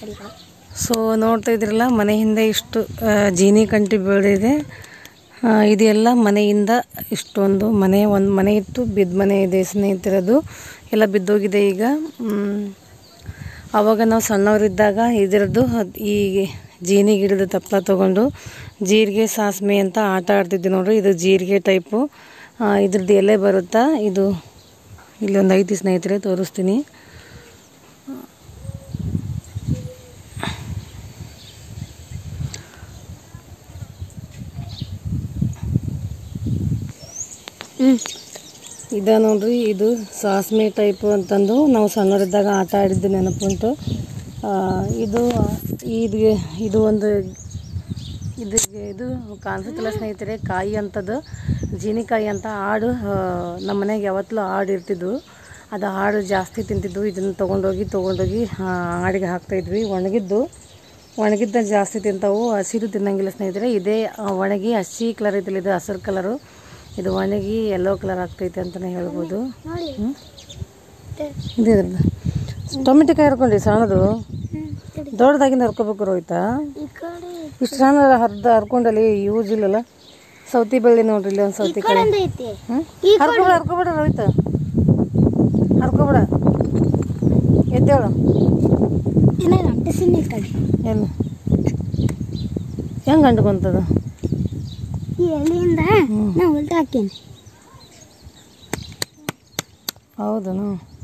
ಇಲ್ಲ ಸೊ ನೋಡ್ತಾ ಇದ್ರಲ್ಲ ಮನೆ ಹಿಂದೆ ಇಷ್ಟು ಆ, ಜೀನಿ ಕಂಟಿ ಬೆಳೆದಿದೆ ಆ, ಇದೆಲ್ಲ ಮನೆಯಿಂದ ಇಷ್ಟೊಂದು ಮನೆ ಒಂದು ಮನೆ ಇತ್ತು ಬಿದ್ದ ಮನೆ ಇದೆ ಸ್ನೇಹಿತರದು ಎಲ್ಲ ಬಿದ್ದೋಗಿದೆ ಈಗ ಮ್, ಆವಾಗ ನಾವು ಸಣ್ಣವರಿದ್ದಾಗ ಇದರದ್ದು ಅದ್- ಈ ಜೀನಿ ಗಿಡದ ತಪ್ಪಲ ತೊಗೊಂಡು ಜೀರಿಗೆ ಸಾಸ್ಮೆ ಅಂತ ಆಟ ಆಡ್ತಿದ್ವಿ ನೋಡ್ರಿ ಇದು ಜೀರಿಗೆ ಟೈಪು ಆ, ಇದ್ರದ್ದು ಎಲೆ ಬರುತ್ತಾ ಇದು ಇಲ್ಲೊಂದು ಐತಿ ಸ್ನೇಹಿತರೆ ತೋರಿಸ್ತೀನಿ ಇದ ನೋಡ್ರಿ ಇದು ಸಾಸ್ಮೆ ಟೈಪ್ ಅಂತಂದು ನಾವು ಸಣ್ಣವರಿದ್ದಾಗ ಆಟ ಆಡಿದ್ದು ನೆನಪುಂಟು ಆ, ಇದು ಇದು ಇದು ಒಂದು ಇದು ಇದು ಕಾಣಿಸುತ್ತಿಲ್ಲ ಸ್ನೇಹಿತರೆ ಕಾಯಿ ಅಂತದ್ದು ಜೀನಿಕಾಯಿ ಅಂತ ಆಡು ಆ, ನಮ್ಮ ಮನೆಗೆ ಯಾವತ್ತಲೂ ಆಡು ಇರ್ತಿದ್ವು ಅದು ಆಡು ಜಾಸ್ತಿ ತಿಂತಿದ್ವು ಇದನ್ನು ತೊಗೊಂಡೋಗಿ ತೊಗೊಂಡೋಗಿ ಆ, ಆಡಿಗೆ ಹಾಕ್ತಾಯಿದ್ವಿ ಒಣಗಿದ್ದು ಒಣಗಿದ್ದ ಜಾಸ್ತಿ ತಿಂತಾವು ಹಸಿದು ತಿನ್ನಂಗಿಲ್ಲ ಸ್ನೇಹಿತರೆ ಇದೇ ಆ, ಒಣಗಿ ಹಸಿ ಕಲರ್ ಐತಿಲ್ಲ ಇದು ಹಸಿರು ಕಲರು ಇದು ಒಣಗಿ ಯೆಲ್ಲೋ ಕಲರ್ ಆಗ್ತೈತೆ ಅಂತಲೇ ಹೇಳ್ಬೋದು ನೋಡಿ ಹ್ಮ್? ಇದು ಇದ್ರದ್ದು ಟೊಮೆಟೊ ಕಾಯಿ ಹರ್ಕೊಂಡ್ರಿ ಸಣ್ಣದು ದೊಡ್ಡದಾಗಿಂದ ಹರ್ಕೋಬೇಕು ರೋಯ್ತಾ ಈ ಕಡೆ ಇಷ್ಟು ಸಣ್ಣ ಹರ್ದ ಹರ್ಕೊಂಡಲ್ಲಿ ಯೂಸ್ ಇಲ್ಲಲ್ಲ ಸೌತಿ ಬೆಳ್ಳಿ ನೋಡ್ರಿ ಇಲ್ಲಿ ಒಂದು ಸೌತಿ ಕಾಯಿ ಒಂದು ಐತಿ ಹ್ಞೂ ಹರ್ಕೊಬೇಡ ಹರ್ಕೊಬೇಡ ರೋಹಿತ ಹರ್ಕೊಬೇಡ ಎದ್ದೇಳು ಏನಾರ ಅಂಟಿಸಿನ ಈ ಕಡೆ ಎಲ್ಲಿ ಹೆಂಗೆ ಅಂಟ್ಕೊಂತದ ಈ ಎಲೆಯಿಂದ ನಾ ಉಲ್ಟಾ ಹಾಕೀನಿ ಹೌದನು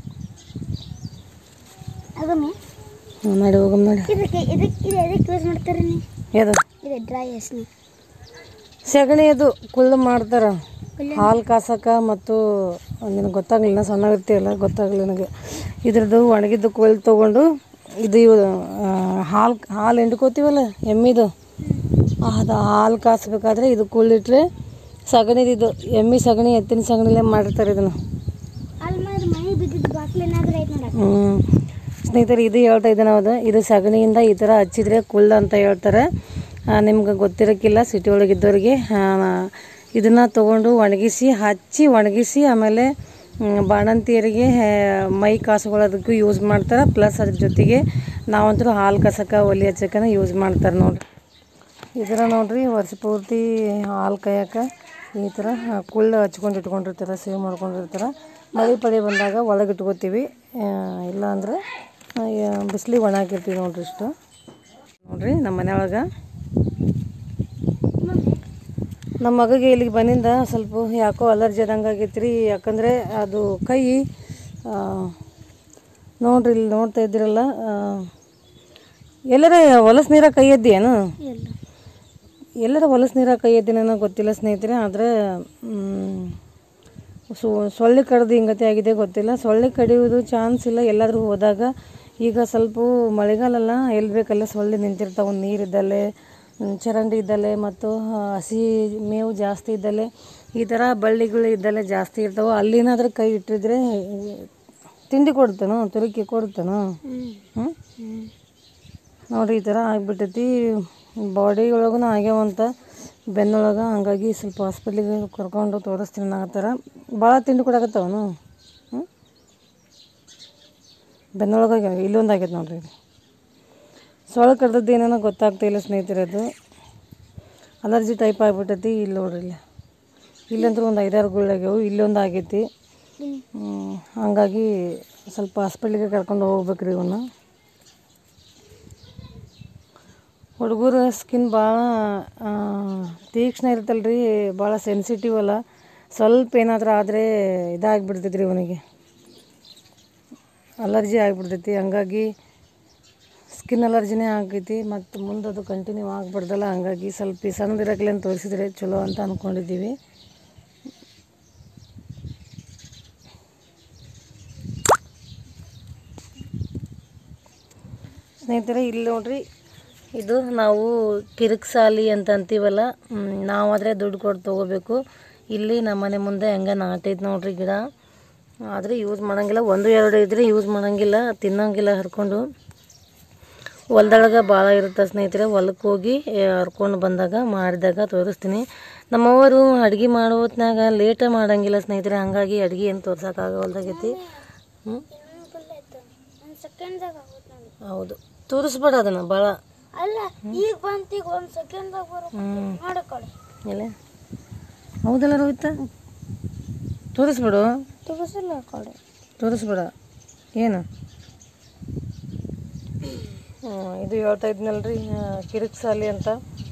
ಅದನ್ನೇ ಹ್ಞೂ ನಡಿ ಹೋಗಮ್ ನಡಿ ಇದಕ್ಕೆ ಇದಕ್ಕೆ ಇದು ಎದಕ್ಕೆ ಯೂಸ್ ಮಾಡ್ತಾರೆ ನೀವು ಎದು ಇದು ಡ್ರೈ ಎಸ್ನಿ ಸಗಣಿ ಅದು ಕುಳ್ಳು ಮಾಡ್ತಾರ ಹಾಲು ಕಾಸಕ ಮತ್ತು ನಿನಗೆ ಗೊತ್ತಾಗಲಿಲ್ಲ ಸಣ್ಣ ಇರ್ತೀಯಲ್ಲ ಗೊತ್ತಾಗಲಿಲ್ಲ ನನಗೆ ಇದ್ರದ್ದು ಒಣಗಿದ್ದು ಕೊಯ್ಲು ತೊಗೊಂಡು ಇದು ಇವು ಹಾಲು ಹಾಲು ಹಿಂಡ್ಕೋತೀವಲ್ಲ ಎಮ್ಮಿದು ಅದು ಹಾಲು ಕಾಸ್ಬೇಕಾದ್ರೆ ಇದು ಕುಳ್ಳಿಟ್ರೆ ಸಗಣಿದಿದು ಎಮ್ಮಿ ಸಗಣಿ ಎತ್ತಿನ ಸಗಣಿಲೇ ಮಾಡಿರ್ತಾರೆ ಇದನ್ನು ಅಲ್ಲಿ ಮಾಡಿ ಮೈ ಬಿದ್ದಿದ್ದು ಬಾಟ್ಲ್ ಏನಾದರೂ ಐತೆ ನೋಡಕ್ಕೆ ಹ್ಞೂ ಸ್ನೇಹಿತರೆ ಇದು ಹೇಳ್ತಾ ಇದ್ದೆ ನಾವು ಇದು ಸಗಣಿಯಿಂದ ಈ ಥರ ಹಚ್ಚಿದ್ರೆ ಕುಳ್ಳ ಅಂತ ಹೇಳ್ತಾರೆ ನಿಮ್ಗೆ ಗೊತ್ತಿರೋಕ್ಕಿಲ್ಲ ಸಿಟಿ ಒಳಗಿದ್ದವ್ರಿಗೆ ಇದನ್ನು ತೊಗೊಂಡು ಒಣಗಿಸಿ ಹಚ್ಚಿ ಒಣಗಿಸಿ ಆಮೇಲೆ ಹ್ಮ್, ಬಾಣಂತಿಯರಿಗೆ ಆ, ಮೈ ಕಾಸುಗಳದಕ್ಕೂ ಯೂಸ್ ಮಾಡ್ತಾರೆ ಪ್ಲಸ್ ಅದ್ರ ಜೊತೆಗೆ ನಾವಂತೂ ಹಾಲು ಕಸಕ ಒಲಿ ಹಚ್ಚಕ್ಕನ ಯೂಸ್ ಮಾಡ್ತಾರೆ ನೋಡ್ರಿ ಇದರ ನೋಡ್ರಿ ವರ್ಷ ಪೂರ್ತಿ ಹಾಲು ಕಾಯಕ್ಕೆ ಈ ಥರ ಕುಳ್ಳು ಹಚ್ಕೊಂಡು ಇಟ್ಕೊಂಡಿರ್ತಾರೆ ಸೇವ್ ಮಾಡ್ಕೊಂಡಿರ್ತಾರೆ ಮಳೆ ಪಳಿ ಬಂದಾಗ ಒಳಗೆ ಇಟ್ಕೋತೀವಿ ಆ, ಇಲ್ಲ ಅಂದ್ರೆ ಬಿಸಿಲಿಗೆ ಒಣ ಹಾಕಿರ್ತೀವಿ ನೋಡ್ರಿ ಇಷ್ಟು ನೋಡ್ರಿ ನಮ್ಮ ಮನೆಯೊಳಗೆ ನಮ್ಮ ಮಗಗೆ ಇಲ್ಲಿಗೆ ಬಂದಿಂದ ಸ್ವಲ್ಪ ಯಾಕೋ ಅಲರ್ಜಿ ಆದಂಗೆ ಆಗೈತೆ ರೀ ಯಾಕಂದರೆ ಅದು ಕೈ ಆ, ನೋಡ್ರಿ ಇಲ್ಲಿ ನೋಡ್ತಾ ಇದ್ದೀರಲ್ಲ ಆ, ಎಲ್ಲರ ಹೊಲಸು ನೀರಾಗ ಕೈ ಎದ್ದೇನು ಇಲ್ಲ ಎಲ್ಲರ ಹೊಲಸು ನೀರಾಗ ಕೈ ಎದ್ದೇನೋ ಗೊತ್ತಿಲ್ಲ ಸ್ನೇಹಿತರೆ ಆದರೆ ಸೊ ಸೊಳ್ಳೆ ಕಡ್ದು ಹಿಂಗತೆ ಆಗಿದೆ ಗೊತ್ತಿಲ್ಲ ಸೊಳ್ಳೆ ಕಡಿಯೋದು ಚಾನ್ಸ್ ಇಲ್ಲ ಎಲ್ಲಾದರೂ ಹೋದಾಗ ಈಗ ಸ್ವಲ್ಪ ಮಳೆಗಾಲಲ್ಲ ಎಲ್ಲಿ ಬೇಕಲ್ಲ ಸೊಳ್ಳೆ ನಿಂತಿರ್ತಾವೆ ನೀರಿದ್ದಲ್ಲೇ ಹ್ಮ್, ಚರಂಡಿ ಇದ್ದಲ್ಲೇ ಮತ್ತು ಆ, ಹಸಿ ಮೇವು ಜಾಸ್ತಿ ಇದ್ದಲ್ಲೇ ಈ ಥರ ಬಳ್ಳಿಗಳು ಇದ್ದಲ್ಲೇ ಜಾಸ್ತಿ ಇರ್ತಾವೆ ಅಲ್ಲಿನಾದ್ರೂ ಕೈ ಇಟ್ಟಿದ್ರೆ ತಿಂಡಿ ಕೊಡ್ತಾನೋ ತುರುಕಿ ಕೊಡ್ತಾನೋ ಹ್ಞೂ ಹ್ಞೂ ಹ್ಞೂ ನೋಡ್ರಿ ಈ ಥರ ಆಗ್ಬಿಟ್ಟೈತಿ ಬಾಡಿ ಒಳಗೂ ಆಗ್ಯಾವಂತ ಬೆನ್ನೊಳಗೆ ಹಂಗಾಗಿ ಸ್ವಲ್ಪ ಹಾಸ್ಪಿಟ್ಲಿಗೆ ಕರ್ಕೊಂಡು ತೋರಿಸ್ತೀನಿ ಅನ್ನಕತ್ತಾರ ಭಾಳ ತಿಂಡಿ ಕೊಡಕತ್ತವನು ಹ್ಞೂ ಬೆನ್ನೊಳಗೆ ಆಗ್ಯಾವ ಇಲ್ಲೊಂದು ಆಗೈತೆ ನೋಡ್ರಿ ಇಲ್ಲಿ ಸೊಳ್ಳೆ ಕಡ್ದದ್ದು ಏನೇನೋ ಗೊತ್ತಾಗ್ತಿಲ್ಲ ಸ್ನೇಹಿತರೆ ಅದು ಅಲರ್ಜಿ ಟೈಪ್ ಆಗ್ಬಿಟ್ಟೈತಿ ಇಲ್ಲಿ ನೋಡ್ರಿ ಇಲ್ಲಿ ಇಲ್ಲಂದ್ರೂ ಒಂದು ಐದಾರು ಗುಳ್ಳಾಗ್ಯಾವು ಇಲ್ಲೊಂದು ಆಗೈತಿ ಇಲ್ಲಿ ಹ್ಮ್, ಹಂಗಾಗಿ ಸ್ವಲ್ಪ ಹಾಸ್ಪಿಟ್ಲಿಗೆ ಕರ್ಕೊಂಡು ಹೋಗ್ಬೇಕ್ರಿ ಇವನ್ನ ಹುಡುಗರ ಸ್ಕಿನ್ ಭಾಳ ತೀಕ್ಷ್ಣ ಇರ್ತಲ್ರಿ ಭಾಳ ಸೆನ್ಸಿಟಿವ್ ಅಲ್ಲ ಸ್ವಲ್ಪ ಏನಾದರೂ ಆದರೆ ಇದಾಗ್ಬಿಡ್ತೈತೆ ರೀ ಅವನಿಗೆ ಅಲರ್ಜಿ ಆಗಿಬಿಡ್ತೈತಿ ಹಂಗಾಗಿ ಸ್ಕಿನ್ ಅಲರ್ಜಿನೇ ಆಗೈತಿ ಮತ್ತು ಮುಂದೆ ಅದು ಕಂಟಿನ್ಯೂ ಆಗ್ಬಿಡ್ದಲ್ಲ ಹಂಗಾಗಿ ಸ್ವಲ್ಪ ಈ ಸಣ್ಣದಿರಕ್ಲೆ ತೋರಿಸಿದ್ರೆ ಚಲೋ ಅಂತ ಅಂದ್ಕೊಂಡಿದ್ದೀವಿ ಸ್ನೇಹಿತರೆ ಇಲ್ಲಿ ನೋಡ್ರಿ ಇದು ನಾವು ಕಿರಿಕ್ಸಾಲಿ ಅಂತ ಅಂತೀವಲ್ಲ ಮ್, ನಾವಾದರೆ ದುಡ್ಡು ಕೊಟ್ಟು ತೊಗೋಬೇಕು ಇಲ್ಲಿ ನಮ್ಮ ಮನೆ ಮುಂದೆ ಹೆಂಗೆ ನಾಟೈತೆ ನೋಡ್ರಿ ಗಿಡ ಆದರೆ ಯೂಸ್ ಮಾಡಂಗಿಲ್ಲ ಒಂದು ಎರಡು ಇದ್ರೆ ಯೂಸ್ ಮಾಡಂಗಿಲ್ಲ ತಿನ್ನಂಗಿಲ್ಲ ಹರ್ಕೊಂಡು ಹೊಲ್ದೊಳಗೆ ಭಾಳ ಇರುತ್ತೆ ಸ್ನೇಹಿತರೆ ಹೊಲಕ್ಕೆ ಹೋಗಿ ಆ, ಹರ್ಕೊಂಡು ಬಂದಾಗ ಮಾಡಿದಾಗ ತೋರಿಸ್ತೀನಿ ನಮ್ಮವರು ಅಡುಗೆ ಮಾಡೋ ಹೊತ್ನಾಗ ಲೇಟ ಮಾಡಂಗಿಲ್ಲ ಸ್ನೇಹಿತರೆ ಹಂಗಾಗಿ ಅಡುಗೆ ಏನು ತೋರ್ಸೋಕ್ಕಾಗವಲ್ದಾಗೈತಿ ಹ್ಞೂ ಒಂದು ಸೆಕೆಂಡ್ದಾಗ ಆಗುತ್ತೆ ನೋಡಿ ಹೌದು ತೋರಿಸ್ಬೇಡ ಅದನ್ನ ಭಾಳ ಅಲ್ಲ ಈಗ ಬಂತ ಈಗ ಒಂದ್ ಸೆಕೆಂಡ್ದಾಗ ಬರೋ ಹ್ಞೂ ನೋಡ ಕಡೆ ಇಲ್ಲ ಹೌದಲ್ಲ ರೋಹಿತ ತೋರಿಸ್ಬಿಡು ತೋರಿಸಿಲ್ಲ ಕಡೆ ತೋರಿಸ್ಬೇಡ ಏನು ಹ್ಮ್, ಇದು ಹೇಳ್ತಾ ಇದ್ನಲ್ರಿ ಕಿರಿಕ್ ಸಾಲಿ ಅಂತ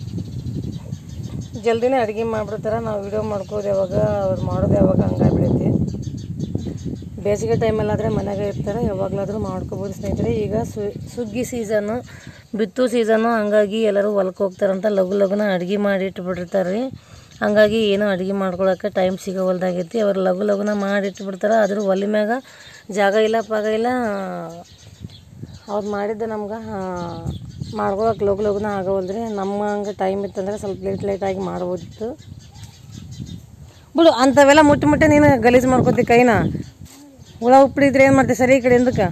ಜಲ್ದಿನೇ ಅಡುಗೆ ಮಾಡಿಬಿಡ್ತಾರೆ ನಾವು ವಿಡಿಯೋ ಮಾಡ್ಕೋದು ಯಾವಾಗ ಅವ್ರು ಮಾಡೋದು ಯಾವಾಗ ಹಂಗಾಗ್ಬಿಡೈತಿ ಬೇಸಿಗೆ ಟೈಮಲ್ಲಾದರೆ ಮನೆಗೆ ಇರ್ತಾರೆ ಯಾವಾಗಲಾದರೂ ಮಾಡ್ಕೋಬೋದು ಸ್ನೇಹಿತರೆ ಈಗ ಸು- ಸುಗ್ಗಿ ಸೀಸನ್ನು ಬಿತ್ತು ಸೀಸನ್ನು ಹಂಗಾಗಿ ಎಲ್ಲರೂ ಹೊಲಕ್ಕೆ ಹೋಗ್ತಾರಂತ ಲಘು ಲಘುನ ಅಡುಗೆ ಮಾಡಿ ಇಟ್ಬಿಟ್ಟಿರ್ತಾರೆ ರೀ ಹಂಗಾಗಿ ಏನೋ ಅಡುಗೆ ಮಾಡ್ಕೊಳಕ್ಕೆ ಟೈಮ್ ಸಿಗೋವಲ್ದಾಗೈತಿ ಅವ್ರು ಲಘು ಲಘುನ ಮಾಡಿ ಇಟ್ಬಿಡ್ತಾರೆ ಆದರೂ ಒಲೆ ಮ್ಯಾಗ ಜಾಗ ಇಲ್ಲ ಪಾಗ ಇಲ್ಲ ಅವ್ರು ಮಾಡಿದ್ದು ನಮ್ಗೆ ಮಾಡ್ಕೊಳಕ್ಕೆ ಲಘು ಲಘುನ ಆಗೋವಲ್ದ್ರಿ ನಮ್ಮ ಹಂಗೆ ಟೈಮ್ ಇತ್ತಂದ್ರೆ ಸ್ವಲ್ಪ ಲೇಟ್ ಲೇಟಾಗಿ ಮಾಡ್ಬೋದಿತ್ತು ಬಿಡು ಅಂಥವೆಲ್ಲ ಮುಟ್ಟಿ ಮುಟ್ಟಿ ನೀನು ಗಲೀಜು ಮಾಡ್ಕೊತಿ ಕೈನ ಹುಳ ಉಪ್ಪಿಡಿದ್ರೆ ಏನು ಮಾಡ್ತೀವಿ ಸರಿ ಈ ಕಡೆ ಹಿಂದಕ್ಕೆ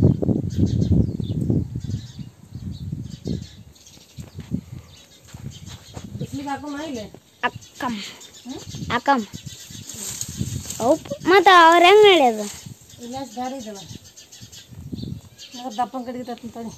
ಅಕ್ಕಮ್ ಅಕ್ಕಮ್ ಹೌಪ್ ಮತ್ತೆ ಅವ್ರ ಹೆಂಗ್ ಹೇಳ್ಯದ ಇಲ್ಲ ಗಾಡಿ ಇದಲ್ಲ ದಪ್ಪನ ಕಡೆಗೆ ತತ್ತೀನಿ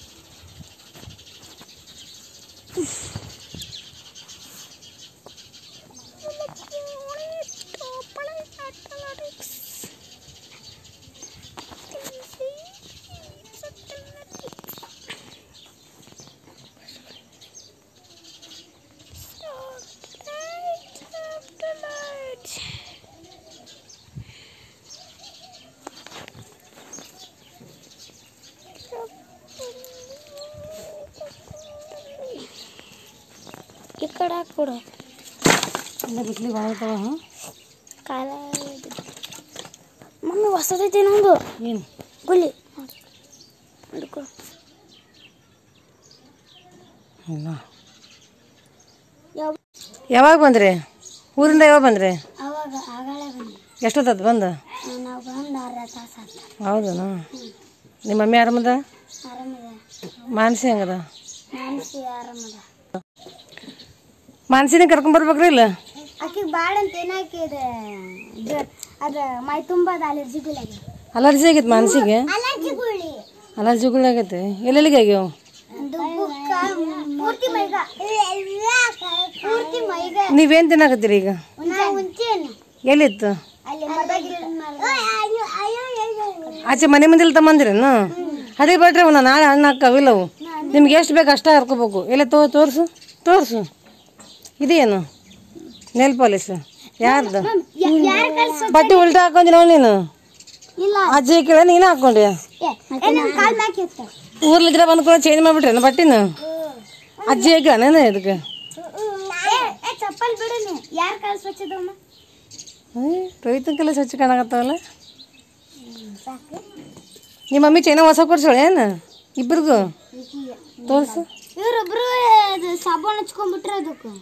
ಈ ಕಡೆ ಹಾಕ್ಬಿಡು ಇಲ್ಲ ಬಿಸ್ಲಿಗೆ ಒಣಗ್ತಾವ ಹಾಂ ಕಾಲ ಮಮ್ಮಿ ಹೊಸದೈತಿ ನಂದು ಏನು ಗುಲಿ ಹಿಡ್ಕೊ ಇಲ್ಲ ಯಾವ ಯಾವಾಗ ಬಂದ್ರಿ ಊರಿಂದ ಯಾವಾಗ ಬಂದ್ರಿ ಅವಾಗ ಆಗಳೇ ಬನ್ನಿ ಎಷ್ಟೊತ್ತದು ಬಂದು ನಾವು ಬಂದು ಅರ್ಧ ತಾಸು ಆತ ಹೌದನಾ ನಿಮ್ಮ ಮಮ್ಮಿ ಆರಾಮದ ಆರಾಮದ ಮಾನಸಿ ಹೆಂಗದ ಮಾನಸಿ ಆರಾಮದ ಮಾನಸಿನ ಕರ್ಕೊಂಬರ್ಬೇಕ್ರಿ ಇಲ್ಲ ಆಕಿಗೆ ಭಾಳ ಅಂತ ಏನಾಕಿದೆ ಅದು ಮೈ ತುಂಬದ ಅಲರ್ಜಿ ಗುಲಾಗಿ ಅಲರ್ಜಿ ಆಗೈತೆ ಮಾನಸಿಗೆ ಅಲರ್ಜಿ ಗುಳಿ ಅಲರ್ಜಿಗಳು ಆಗೈತೆ ಎಲ್ಲೆಲ್ಲಿಗೆ ಆಗ್ಯಾವ ಪೂರ್ತಿ ಮೈಗ ಪೂರ್ತಿ ಮೈಗ ನೀವೇನು ತಿನ್ನಾಕತ್ತೀರಿ ಈಗ ನಾವು ಮುಂಚೆನೆ ಎಲ್ಲಿತ್ತು ಅಲ್ಲಿ ಆಚೆ ಮನೆ ಮಂದಿಲ್ ತಮ್ಮಂದಿರೇನು ಅದೇ ಬಿಟ್ರಿ ಅವನ್ನ ನಾಳೆ ಹಣ್ಣು ಹಾಕವಿಲ್ಲವು ನಿಮ್ಗೆ ಎಷ್ಟು ಬೇಕು ಅಷ್ಟೇ ಹರ್ಕೋಬೇಕು ಎಲ್ಲ ತೋ ತೋರಿಸು ತೋರಿಸು ಇದೇನು ನೆಲ್ ಪಾಲಿಸ್ ಯಾರ್ದು ಯಾರ ಕಳ್ಸ ಬಟ್ಟೆ ಉಲ್ಟಾ ಹಾಕೊಂಡಿ ನೋಡಿ ನೀನು ಇಲ್ಲ ಅಜ್ಜಿ ಕೇಳ ನೀನು ಹಾಕೊಂಡಿ ನಮ್ಮ ಕಾಲ್ ಮ್ಯಾಕಿತ್ತ ಊರ್ಲಿದ್ರೆ ಬಂದ್ಕೊಂಡು ಚೇಂಜ್ ಮಾಡ್ಬಿಟ್ರೇನು ಬಟ್ಟಿನ ಅಜ್ಜಿ ಹಾಕ್ಯಾನೇನು ಇದಕ್ಕೆ ಚಪ್ಪಲ್ ಬಿಡು ನೀ ಯಾರ ಕಾಲ್ ಸ್ವಚ್ಛದಮ್ಮ ರೋಹಿತಂಕೆಲ್ಲ ಸ್ವಚ್ಛ ಕಾಣಕತ್ತಾವಲ್ಲ ನಿಮ್ಮ ಮಮ್ಮಿ ಚೈನ ಹೊಸ ಕೊಡ್ಸೋಳ ಏನು ಇಬ್ರಿಗೂ ತೋರಿಸು ಇವ್ರೊಬ್ರು ಅದು ಸಾಬೂನ್ ಹಚ್ಕೊಂಡ್ಬಿಟ್ರೆ ಅದಕ್ಕೆ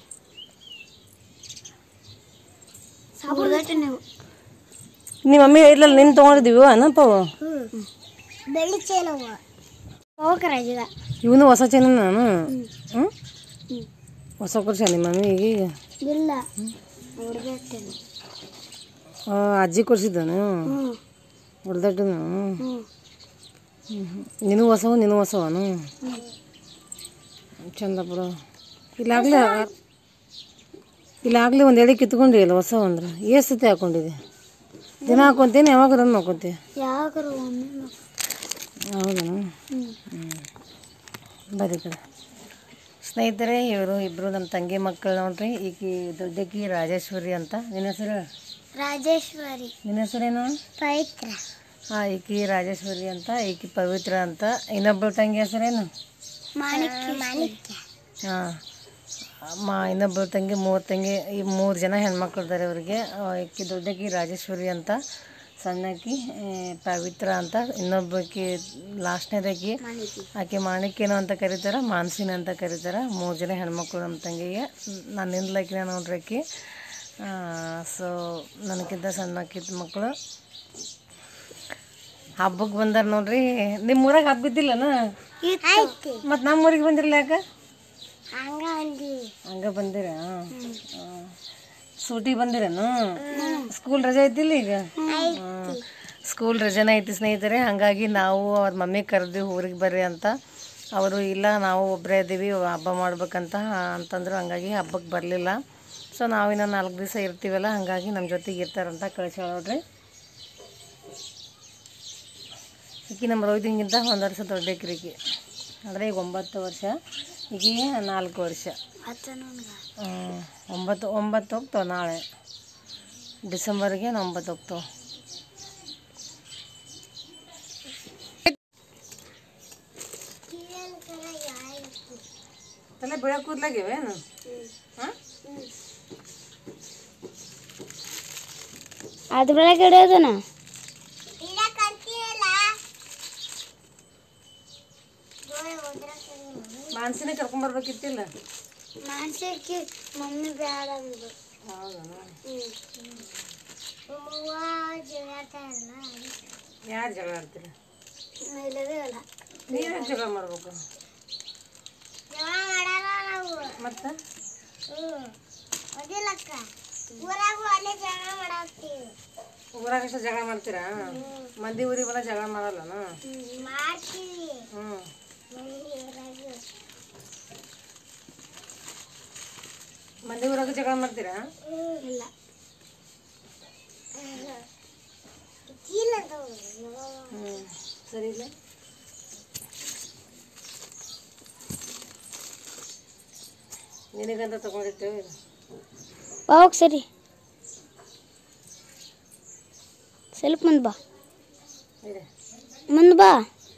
ಸಾಬೂನ್ ನೀವು ನಿಮ್ಮ ಮಮ್ಮಿ ಇರ್ಲಲ್ಲ ನಿನ್ನ ತೊಗೊಂಡಿದ್ದೀವಿ ಏನಪ್ಪವು ಬೆಳ್ಳಿ ಚೇಲವ ಹೋಗ್ರಾಜೀಗ ಇವನು ಹೊಸ ಚೈನ ನಾನು ಹ್ಞೂ ಹೊಸ ಕೊಡ್ಸ ನಿಮ್ಮ ಮಮ್ಮಿ ಈಗ ಇಲ್ಲ ಹುಡುಗಿ ಹತ್ತೇನೆ ಆ, ಅಜ್ಜಿ ಕೊಡ್ಸಿದ್ದಾನು ಹ್ಞೂ ಹೊಡೆದಟ್ಟನು ಹ್ಞೂ ನೀನು ಹೊಸವು ನೀನು ಹೊಸವನು ಚಂದ ಬಿಡು ಇಲ್ಲಾಗಲೇ ಇಲ್ಲಾಗಲೇ ಒಂದು ಎಳೆ ಕಿತ್ಕೊಂಡಿ ಅಲ್ಲ ಹೊಸ ಅಂದ್ರೆ ಎಷ್ಟು ಸತಿ ಹಾಕೊಂಡಿದೆ ದಿನ ಹಾಕೊಂತೀನಿ ಯಾವಾಗ ರನ್ ಹಾಕೊಂತಿ ಯಾವಾಗಾರ ಒಮ್ಮೆ ಹೌದಾ ಹ್ಞೂ ಬರೀ ಕಡೆ ಸ್ನೇಹಿತರೆ ಇವರು ಇಬ್ಬರು ನಮ್ಮ ತಂಗಿ ಮಕ್ಕಳು ನೋಡ್ರಿ ಈಕಿ ದೊಡ್ಡಕಿ ರಾಜೇಶ್ವರಿ ಅಂತ ನಿನ್ನ ಹೆಸರು ರಾಜೇಶ್ವರಿ ನಿನ್ನ ಹೆಸರೇನು ಪವಿತ್ರ ಹಾಂ ಈಕಿ ರಾಜೇಶ್ವರಿ ಅಂತ ಈಕಿ ಪವಿತ್ರ ಅಂತ ಇನ್ನೊಬ್ಬಳು ತಂಗಿ ಹೆಸರೇನು ಮಾಣಿಕ್ಯ ಮಾಣಿಕ್ಯ ಹಾಂ ಮಾ ಇನ್ನೊಬ್ಬಳು ತಂಗಿ ಮೂರು ತಂಗಿ ಈ ಮೂರು ಜನ ಹೆಣ್ಮಕ್ಳು ಇದ್ದಾರೆ ಅವರಿಗೆ ಈಕಿ ದೊಡ್ಡಕಿ ರಾಜೇಶ್ವರಿ ಅಂತ ಸಣ್ಣಕಿ ಆ, ಪವಿತ್ರ ಅಂತ ಇನ್ನೊಬ್ಬಕಿ ಲಾಸ್ಟ್ನೇದಾಕಿ ಮಾಣಿಕ್ಯ ಆಕೆ ಮಾಣಿಕ್ಯನು ಅಂತ ಕರೀತಾರೆ ಮಾನಸಿನ ಅಂತ ಕರೀತಾರೆ ಮೂರು ಜನ ಹೆಣ್ಮಕ್ಳು ನಮ್ಮ ತಂಗಿಗೆ ನಾನು ನಿಂದ್ಲಕಿನ ನೋಡ್ರಿ ಆಕಿ ಸೊ ನನಗಿಂತ ಸಣ್ಣಕ್ಕಿದ್ದ ಮಕ್ಕಳು ಹಬ್ಬಕ್ಕೆ ಬಂದಾರ ನೋಡ್ರಿ ನಿಮ್ಮ ಊರಾಗ ಹಬ್ಬ ಇದ್ದಿಲ್ಲನ ಐತಿ ಮತ್ತು ನಮ್ಮ ಊರಿಗೆ ಬಂದಿರಲ್ಲ ಯಾಕೆ ಹಂಗ ಅಂದಿ ಹಂಗ ಬಂದಿರ ಸೂಟಿ ಬಂದಿರೇನು ಸ್ಕೂಲ್ ರಜೆ ಐತಿಲ್ಲ ಈಗ ಸ್ಕೂಲ್ ರಜೆನ ಐತಿ ಸ್ನೇಹಿತರೆ ಹಾಗಾಗಿ ನಾವು ಅವ್ರ ಮಮ್ಮಿ ಕರೆದ್ವಿ ಊರಿಗೆ ಬರ್ರಿ ಅಂತ ಅವರು ಇಲ್ಲ ನಾವು ಒಬ್ಬರೇ ಇದ್ದೀವಿ ಹಬ್ಬ ಮಾಡ್ಬೇಕಂತ ಅಂತಂದ್ರು ಹಂಗಾಗಿ ಹಬ್ಬಕ್ಕೆ ಬರಲಿಲ್ಲ ಸೊ ನಾವಿನ್ನ ನಾಲ್ಕು ದಿವಸ ಇರ್ತೀವಲ್ಲ ಹಾಗಾಗಿ ನಮ್ಮ ಜೊತೆಗೆ ಇರ್ತಾರಂತ ಕಳಿಸ್ಯಾಳ ನೋಡ್ರಿ ಈಕಿ ನಮ್ಮ ರೋಹಿತಿಗಿಂತ ಒಂದು ವರ್ಷ ದೊಡ್ಡಕ್ಕಿರಿಕಿ ಅಂದರೆ ಈಗ ಒಂಬತ್ತು ವರ್ಷ ಈಗಿಗೆ ನಾಲ್ಕು ವರ್ಷ ಹ್ಮ್. ಒಂಬತ್ತು ಒಂಬತ್ತು ಹೋಗ್ತಾವೆ ನಾಳೆ ಡಿಸೆಂಬರ್ಗೆ ಒಂಬತ್ತು ಹೋಗ್ತಾವೆ ತಲೆ ಬೆಳೆ ಕೂದ್ಲಾಗಿವೇನು ಹಾಂ ಅದ್ರ ಬೆಳಗ್ಗೆ ಇಡೋದನ ಮಾನ್ಸಿನೇ ಕರ್ಕೊಂಬರ್ಬೇಕಿತ್ತಿಲ್ಲ ಮಾನ್ಸಕ್ಕೆ ಮಮ್ಮಿ ಬೇಡ ಅಂದ್ರು ಹೌದಾ ಹೂವ ಜಗಾಡ್ತಾ ಇಲ್ಲ ಯಾರು ಜಗಳ ಆಡ್ತೀರ ಇಲ್ಲವೇ ಇಲ್ಲ ನೀವೇ ಜಗಳ ಮಾಡ್ಬೇಕು ಜಗಳ ಮಾಡಲ್ಲ ನಾವು ಮತ್ತೆ ಹ್ಞೂ ಅದಿಲ್ಲಕ್ಕ ಊರಾಗೂ ಅಲ್ಲೇ ಜಗಳ ಮಾಡಾಕ್ತೀವಿ ಊರಾಗ ಎಷ್ಟು ಜಗಳ ಮಾಡ್ತೀರಾ ಮಂದಿ ಊರಿಗೆ ಬಂದ ಜಗಳ ಮಾಡಲ್ಲನ ಮಾಡ್ತೀವಿ ಹ್ಞೂ ಊರಾಗೂ ಮಂದಿ ಊರಾಗ ಜಗಳ ಮಾಡ್ತೀರಾ ಇಲ್ಲ ಚೀಲ ಹ್ಞೂ ಸರಿ ಇಲ್ಲ ನಿನಗಂತ ತಗೊಂಡಿರ್ತೇವೆ ಹೋಗ್ ಸರಿ ಸ್ವಲ್ಪ ಮುಂದೆ ಬಾ ಇದೆ ಮುಂದೆ ಬಾ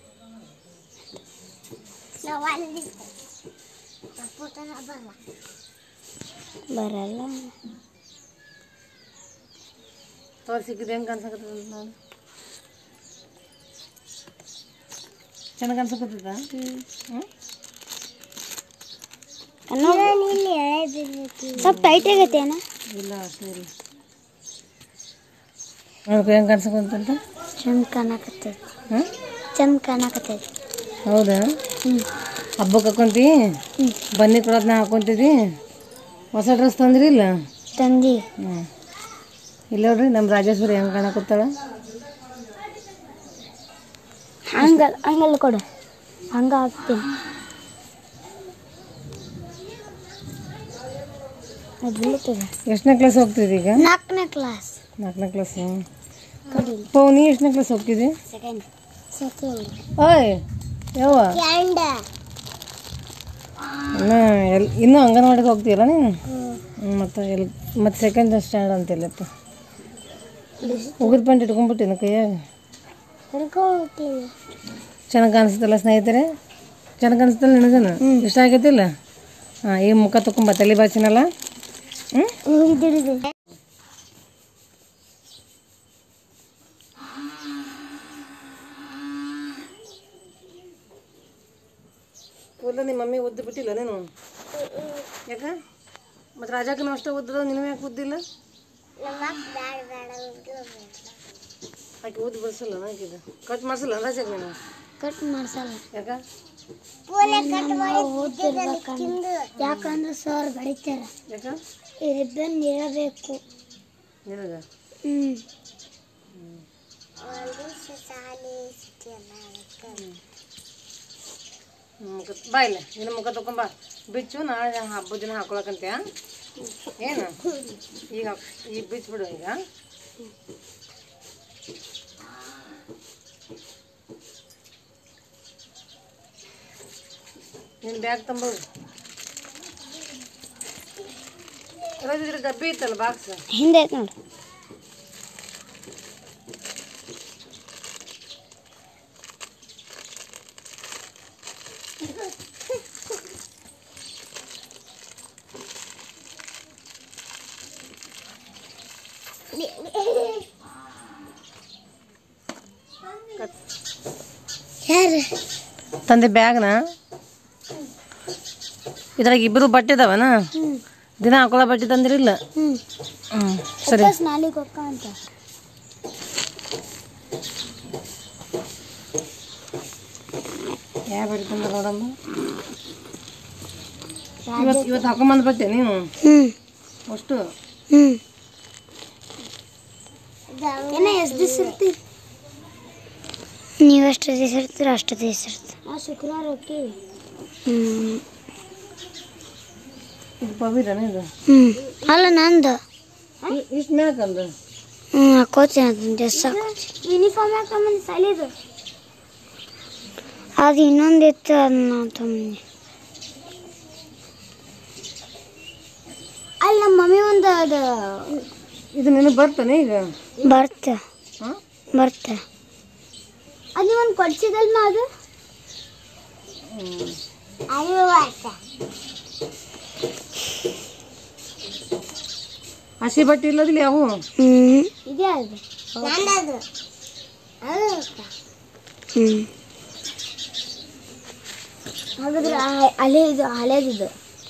ಬರಲ್ಲ ತೋರ್ ಸಿಕ್ಕಿದ್ದು ಹೆಂಗೆ ಅನ್ಸಕತ್ತದ ನಾನು ಚೆನ್ನಾಗಿ ಅನ್ಸಕತ್ತದ ಹ್ಞೂ ಸ್ವಲ್ಪ ಟೈಟ್ ಆಗೈತೆ ಅಣ್ಣ ಇಲ್ಲ ಅಷ್ಟೇ ಇಲ್ಲ ನೋಡ್ಕೊ ಹೆಂಗೆ ಅನ್ಸಕಂತಂತ ಚಂದ ಕಾಣಕತ್ತೈತಿ ಹಾಂ ಚಂದ ಕಾಣಕತ್ತೈತಿ ಹೌದಾ ಹ್ಞೂ ಹಬ್ಬಕ್ಕೆ ಹಾಕೊಂತಿ ಹ್ಞೂ ಬನ್ನಿ ಕೊಡೋದನ್ನ ಹಾಕೊಂತಿದ್ದಿ ಹೊಸ ಡ್ರೆಸ್ ತಂದ್ರಿ ಇಲ್ಲ ತಂದಿ ಹ್ಞೂ ಇಲ್ಲ ನೋಡ್ರಿ ನಮ್ಮ ರಾಜೇಶ್ವರಿ ಹೆಂಗೆ ಕಾಣಕತ್ತಾಳ ಹಂಗ ಹಂಗಲ್ಲ ಕೊಡು ಹಂಗ ಹಾಕ್ತೀನಿ ಅದು ಬೀಳ್ತದೆ ಎಷ್ಟನೇ ಕ್ಲಾಸ್ ಹೋಗ್ತಿದ್ದಿ ಈಗ ನಾಲ್ಕನೇ ಕ್ಲಾಸ್ ನಾಲ್ಕನೇ ಕ್ಲಾಸು ಕಡಿ ಪೋ ನೀ ಎಷ್ಟನೇ ಕ್ಲಾಸ್ ಹೋಗ್ತಿದ್ದಿ ಸೆಕೆಂಡ್ ಸೆಕೆಂಡ್ ಓಯ್ ಯಾವ ಕ್ಯಾಂಡ ಇನ್ನು ಎಲ್ ಇನ್ನೂ ಅಂಗನವಾಡಿಗೆ ಹೋಗ್ತೀಯಲ್ಲ ನೀನು ಹ್ಞೂ ಮತ್ತು ಎಲ್ ಮತ್ತು ಸೆಕೆಂಡ್ ಸ್ಟ್ಯಾಂಡ್ ಅಂತಿಲ್ಲಪ್ಪ ಉಗಿದ ಪಂಟ್ ಇಟ್ಕೊಂಡ್ಬಿಟ್ಟಿನ ಕೈಯಾಗ ಕರ್ಕೊಂಡ್ಬಿಟ್ಟಿನಿ ಚೆನ್ನಾಗಿ ಕಾಣಿಸ್ತಲ್ಲ ಸ್ನೇಹಿತರೆ ಚೆನ್ನಾಗಿ ಕಾಣಿಸ್ತಲ್ಲ ನಿನಗನ ಇಷ್ಟ ಆಗೈತಿಲ್ಲ ಹಾಂ ಈ ಮುಖ ತಗೊಂಬ ತಲೆ ಬಾಚಿನಲ್ಲ ಹ್ಞೂ ಹಿಡಿದು ಕೂದಲು ನಿಮ್ಮ ಮಮ್ಮಿ ಉದ್ದು ಬಿಟ್ಟಿಲ್ಲ ನೀನು ಯಾಕ ಮತ್ತು ರಾಜಕ್ಕನ ಅಷ್ಟೇ ಉದ್ದದ ನಿನಗೆ ಯಾಕೆ ಉದ್ದಿಲ್ಲ ಆಕೆ ಉದ್ದು ಬಿಡಿಸಲ್ಲ ಆಕಿದು ಕಟ್ ಮಾಡಿಸಲ್ಲ ರಾಜಕ್ಕ ನೀನು ಕಟ್ ಮಾಡ್ಸಲ್ಲ ಯಾಕ ಯಾಕಂದ್ರೆ ಸರ್ ಬಡಿತಾರ ಯಾಕ ರಿಬ್ಬನ್ ಇರಬೇಕು ನಿನಗ ಹ್ಮ್ ಮುಖ ಬಾ ಇಲ್ಲ ನಿನ್ನ ಮುಖ ತಗೊಂಬ ಬಿಚ್ಚು ನಾಳೆ ಹಬ್ಬದ ದಿನ ಹಾಕೊಳಕಂತ್ಯ ಏನು ಈಗ ಹಾಕ್- ಈಗ ಬಿಚ್ಬಿಡು ಈಗ ನಿನ್ನ ಬ್ಯಾಗ್ ತಂಬ ರೋಜ್ ಇದ್ರ ಡಬ್ಬಿ ಇತ್ತಲ್ಲ ಬಾಕ್ಸ್ ಹಿಂದೆ ಐತ್ ನೋಡು ಯಾರು ತಂದೆ ಬ್ಯಾಗ್ನ ಇದ್ರಾಗ ಇಬ್ಬರು ಬಟ್ಟೆ ಇದಾವನ ಹ್ಮ್ ದಿನ ಹಾಕೊಳ್ಳೋ ಬಟ್ಟೆ ತಂದಿರಿಲ್ಲ ಹ್ಮ್ ಹ್ಞೂ ಸರಿ ವಾಪಸ್ ನಾಳೆಗೆ ಹೋಗ್ಕ ಅಂತ ಯಾವ ಬಟ್ಟೆ ತಂದ ನೋಡಮ್ಮ ಇವತ್ತು ಇವತ್ತು ಹಾಕೊಂಬಂದು ಬಟ್ಟೆ ನೀನು ಹ್ಮ್ ಅಷ್ಟು ಹ್ಮ್ ಏನ ಎಷ್ಟು ದಿವಸ ಇರ್ತೀರಿ ನೀವು ಎಷ್ಟು ದಿವಸ ಇರ್ತೀರ ಅಷ್ಟು ದಿವಸ ಇರ್ತೀರ ಆ ಶುಕ್ರವಾರ ಹೋಗ್ತೀವಿ ಇದು ಪವಿತ್ರನ ಇದು ಹ್ಞೂ ಅಲ್ಲ ನಂದು ಇಷ್ಟು ಮ್ಯಾಕಂದು ಹ್ಞೂ ಹಾಕೋತೀನಿ ಅದನ್ನ ಡ್ರೆಸ್ ಯೂನಿಫಾರ್ಮ್ ಹಾಕೊಂಬಂದು ಸಲಿದು ಅದು ಇನ್ನೊಂದು ಇತ್ತು ಅದನ್ನ ತೊಗೊಂಡು ಅಲ್ಲಿ ನಮ್ಮ ಮಮ್ಮಿ ಒಂದು ಅದು ಇದು ನಿನಗೆ ಬರ್ತಾನೆ ಈಗ ಬರ್ತ ಹಾಂ ಬರ್ತ ಅದು ಒಂದು ಕೊಡ್ಸಿದಲ್ಮ ಅದು ಅದು ಹಸಿ ಬಟ್ಟೆ ಇಲ್ಲದಿಲ್ಲ ಯಾವ ಹ್ಞೂ ಇದೆ ಅದು ನಂದದು ಹ್ಞೂ ಹಾಗಾದ್ರೆ ಆ- ಹಳೆ ಇದು ಹಳೇದಿದು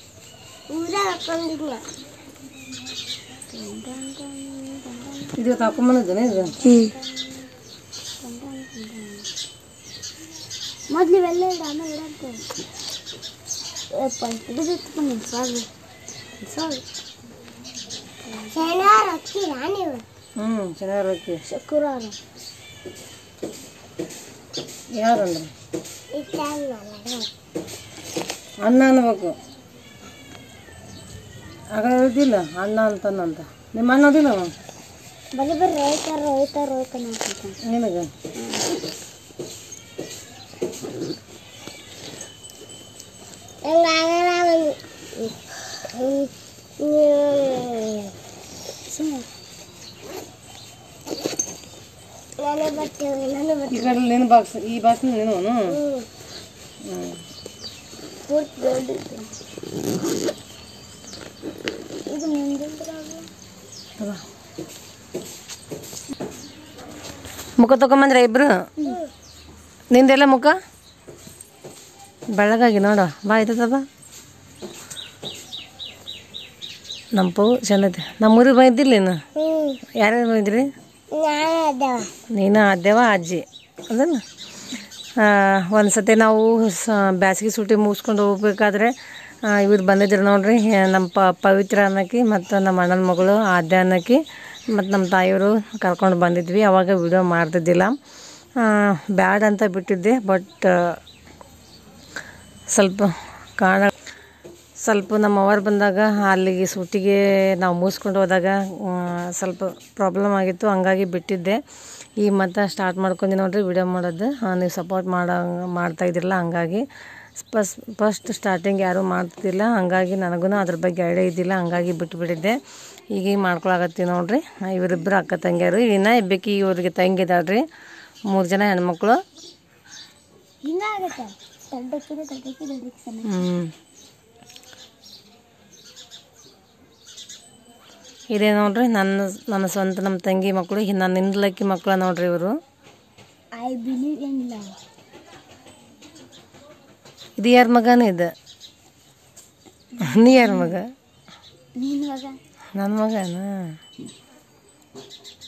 ಇದು ಹಾಕೊಂಬಂದಿದ್ದಾನೆ ಇದು ಹ್ಞೂ ಮೊದ್ಲು ಇವೆಲ್ಲ ಇಡ ಆಮೇಲೆ ಇಡಂತ ಹಿಡಿದಿಟ್ಕೊಂಡು ಸಾಗು ಸಾಗು ಶನಿವಾರ ಹೋಗ್ತೀರಾ ನೀವು ಹ್ಞೂ ಚೆನ್ನಾಗಿ ಹೋಗಿ ಶುಕ್ರವಾರ ಯಾರಂದ್ರೆ ಅಣ್ಣ ಅನ್ಬೇಕು ಆಗ ಹೇಳ್ತಿಲ್ಲ ಅಣ್ಣ ಅಂತನಂತ ನಿಮ್ಮ ಅಣ್ಣ ಅದಿಲ್ಲ ಅವ? ಬರೀ ಬರೀ ರೋಹಿತಾರ ರೋಹಿತಾರ ರೋಹಿತ ಮಾಡ್ಕೊತಾನೆ ನಿನಗೆ ನಾನೇ ಬರ್ತೀವಿ ನಾನು ಈ ಕಡೆ ನಿನ್ನ ಬಾಕ್ಸ್ ಈ ಬಾಕ್ಸ್ ನೀನು ಹ್ಞೂ ಪೂರ್ತಿ ದೊಡ್ಡದು ಇದು ಮುಂದಿನ ಮುಖ ತಗೊಂಬಂದ್ರೆ ಇಬ್ರು ನಿಂದೆಲ್ಲ ಮುಖ ಬೆಳಗಾಗಿ ನೋಡ ಬಾ ಆಯ್ತದ ಬಾ ನಮ್ಮ ಪವು ಚೆನ್ನೈತಿ ನಮ್ಮೂರಿಗೆ ಬಂದಿದ್ದಿಲ್ಲ ನೀನು ಹ್ಞೂ ಯಾರ್ಯಾರು ಬಂದಿದ್ರಿ ನಾನು ಅದಾವ ನೀನು ಅದೇವ ಅಜ್ಜಿ ಅದನ್ನ ಒಂದು ಸತಿ ನಾವು ಸ ಬ್ಯಾಸಿಗೆ ಸೂಟಿ ಮುಗಿಸ್ಕೊಂಡು ಹೋಗ್ಬೇಕಾದ್ರೆ ಇವ್ರು ಬಂದಿದ್ರು ನೋಡ್ರಿ ಹೆ- ನಮ್ಮ ಪ ಪವಿತ್ರ ಅನ್ನಕ್ಕೆ ಮತ್ತು ನಮ್ಮ ಅಣ್ಣನ ಮಗಳು ಆದ್ಯ ಅನ್ನಕ್ಕೆ ಮತ್ತು ನಮ್ಮ ತಾಯಿಯವರು ಕರ್ಕೊಂಡು ಬಂದಿದ್ವಿ ಅವಾಗ ವಿಡಿಯೋ ಮಾಡ್ತಿದ್ದಿಲ್ಲ ಬ್ಯಾಡ್ ಅಂತ ಬಿಟ್ಟಿದ್ದೆ ಬಟ್ ಸ್ವಲ್ಪ ಕಾಣ ಸ್ವಲ್ಪ ನಮ್ಮ ಅವ್ರು ಬಂದಾಗ ಅಲ್ಲಿಗೆ ಸೂಟಿಗೆ ನಾವು ಮುಗಿಸ್ಕೊಂಡು ಹೋದಾಗ ಆ, ಸ್ವಲ್ಪ ಪ್ರಾಬ್ಲಮ್ ಆಗಿತ್ತು ಹಂಗಾಗಿ ಬಿಟ್ಟಿದ್ದೆ ಈ ಮತ್ತೆ ಸ್ಟಾರ್ಟ್ ಮಾಡ್ಕೊಂಡಿ ನೋಡ್ರಿ ವಿಡಿಯೋ ಮಾಡೋದು ಆ, ನೀವು ಸಪೋರ್ಟ್ ಮಾಡೋ ಮಾಡ್ತಾ ಇದ್ದಿರಲ್ಲ ಹಂಗಾಗಿ ಫಸ್ಟ್ ಫಸ್ಟ್ ಸ್ಟಾರ್ಟಿಂಗ್ ಯಾರೂ ಮಾಡ್ತಿದ್ದಿಲ್ಲ ಹಂಗಾಗಿ ನನಗೂ ಅದ್ರ ಬಗ್ಗೆ ಐಡಿಯಾ ಇದ್ದಿಲ್ಲ ಹಂಗಾಗಿ ಬಿಟ್ಟುಬಿಟ್ಟಿದ್ದೆ ಈಗ ಈಗ ಮಾಡ್ಕೊಳಕತ್ತೀವಿ ನೋಡ್ರಿ ಇವರಿಬ್ಬರು ಅಕ್ಕ ತಂಗಿಯರು ಇನ್ನು ಇಬ್ಬಾಕಿ ಇವ್ರಿಗೆ ತಂಗಿ ಇದಾಳ್ರಿ ಮೂರು ಜನ ಹೆಣ್ಮಕ್ಳು ಹಿಂಗಾಗುತ್ತೆ ದೊಡ್ಡಕ್ಕಿದೆ ದೊಡ್ಡಕ್ಕಿ ದೊಡ್ಡಕ್ಕಿ ಸಣ್ಣ ಹ್ಞೂ ಇದೇ ನೋಡ್ರಿ ನನ್ನ ನನ್ನ ಸ್ವಂತ ನಮ್ಮ ತಂಗಿ ಮಕ್ಕಳು ನನ್ನ ಹಿಂದ್ಲಕ್ಕಿ ಮಕ್ಕಳು ನೋಡ್ರಿ ಇವರು ಐ ಬಿಲೀವ್ ಇನ್ ಲವ್ ಇದು ಯಾರ ಮಗನ ಇದು ನೀ ಯಾರ ಮಗ ನಿನ್ನ ಮಗ ನನ್ನ ಮಗನ